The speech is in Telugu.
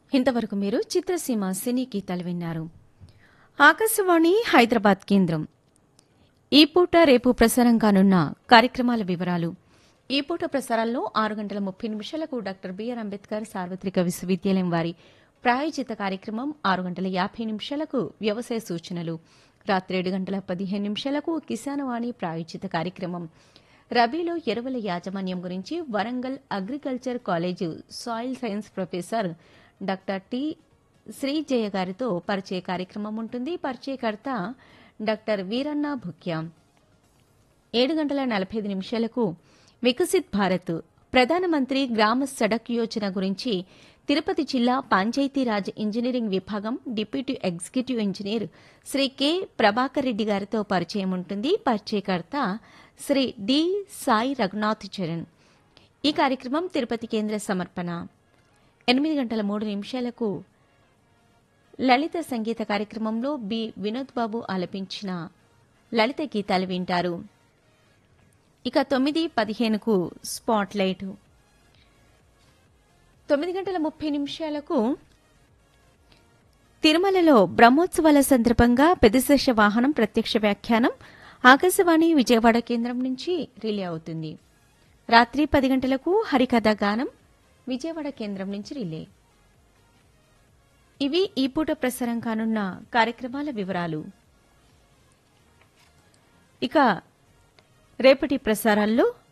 ఇంతవరకు మీరు చిత్రసీమ సినీ గీతాలు విన్నారు ఆకాశవాణి హైదరాబాద్ కేంద్రం ఈ పూట రేపు ప్రసారం కానున్న కార్యక్రమాల వివరాలు ఈ పూట ప్రసారాల్లో ఆరు గంటల ముప్పై నిమిషాలకు డాక్టర్ బిఆర్ అంబేద్కర్ సార్వత్రిక విశ్వవిద్యాలయం వారి ప్రాయోజిత కార్యక్రమం ఆరు గంటల యాభై నిమిషాలకు వ్యవసాయ సూచనలు రాత్రి ఏడు గంటల పదిహేను నిమిషాలకు కిసానవాణి ప్రాయోజిత కార్యక్రమం రబీలో ఎరువుల యాజమాన్యం గురించి Warangal agriculture college soil science professor doctor T Srijaya గారితో పరిచయ కార్యక్రమం ఉంటుంది పరిచయకర్త డాక్టర్ వీరన్న భుక్యా ఏడు గంటల నలభై ఐదు నిమిషాలకు వికసిత్ భారత్ ప్రధానమంత్రి గ్రామ సడక్ యోజన గురించి తిరుపతి జిల్లా పంచాయతీరాజ్ ఇంజనీరింగ్ విభాగం deputy executive engineer Shri K Prabhakar Reddy గారితో పరిచయం ఉంటుంది పరిచయకర్త శ్రీ డి సాయి రఘునాథ్ చరణ్ ఈ కార్యక్రమం తిరుపతి కేంద్ర సమర్పణ ఎనిమిది గంటల మూడు నిమిషాలకు లలిత సంగీత కార్యక్రమంలో బి వినోద్ బాబు ఆలపించిన లలిత గీతాలు వింటారు ఇక తొమ్మిది పదిహేనుకు స్పాట్ లైట్ తొమ్మిది గంటల ముప్పై నిమిషాలకు తిరుమలలో బ్రహ్మోత్సవాల సందర్భంగా పెదశేష వాహనం ప్రత్యక్ష వ్యాఖ్యానం ఆకాశవాణి విజయవాడ కేంద్రం నుంచి రిలే అవుతుంది రాత్రి పది గంటలకు హరికథ గానం విజయవాడ కేంద్రం నుంచి రిలే ఇవి ఈ పూట ప్రసారం కానున్న కార్యక్రమాల వివరాలు ఇక రేపటి ప్రసారాల్లో